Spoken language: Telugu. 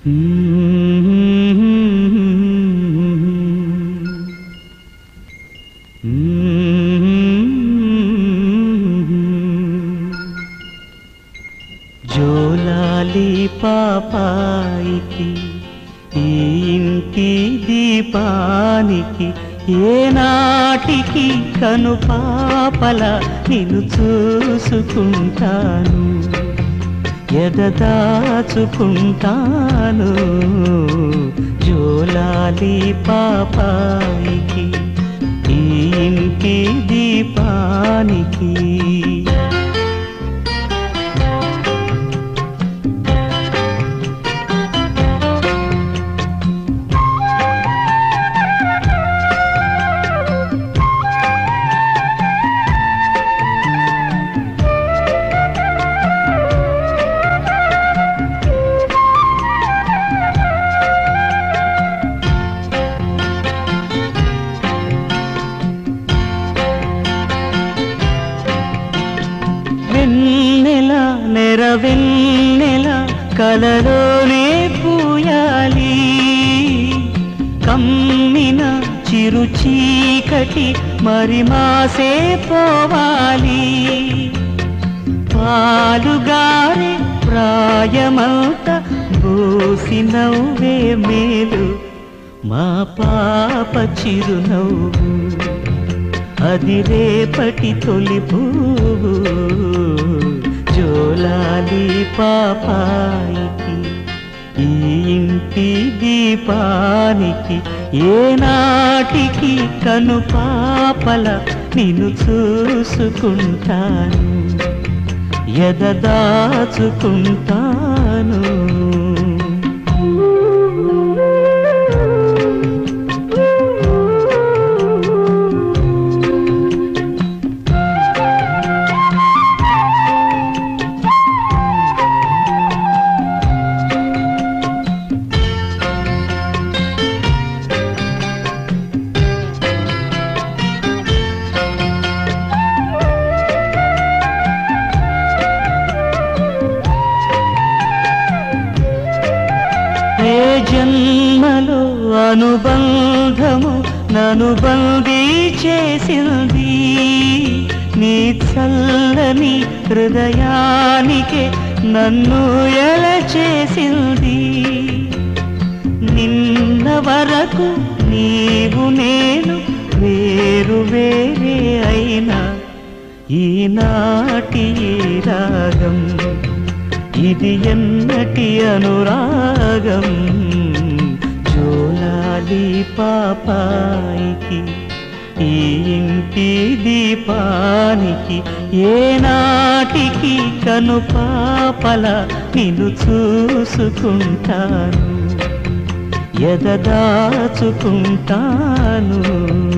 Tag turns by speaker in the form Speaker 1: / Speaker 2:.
Speaker 1: జోలాలి పాపాయికి ఈ ఇంటి దీపానికి ఏనాటికి కను పాపల నిన్ను చూసుకుంటాను ఎదదాచుకుంటాను జోలాలి పాపాయికి ఈ ఇంటి దీపానికి వెన్నెల నెరవెన్నెల కలలోనే పూయాలి కమ్మిన చిరు చీకటి మరి మాసే పోవాలి పాలుగారే ప్రాయమంత బోసి నవ్వే మేలు మా పాప చిరునవ్వు అది రేపటి తొలి పువ్వు జోలాలి పాపాయికి ఈ ఇంటి దీపానికి ఏనాటికి కను పాపల నిన్ను చూసుకుంటాను ఎదదాచుకుంటాను ఏ జన్మలో అనుబంధము నను బందీ చేసింది నీ చల్లని హృదయానికే నన్ను ఎల చేసింది నిన్న వరకు నీవు నేను వేరు వేరే అయినా ఈనాటి ఈ రాగం ఇది ఎన్నటి అనురాగం జోలాలి పాపాయికి ఈ ఇంటి దీపానికి ఏనాటికి కను పాపల నిన్ను చూసుకుంటాను ఎదదాచుకుంటాను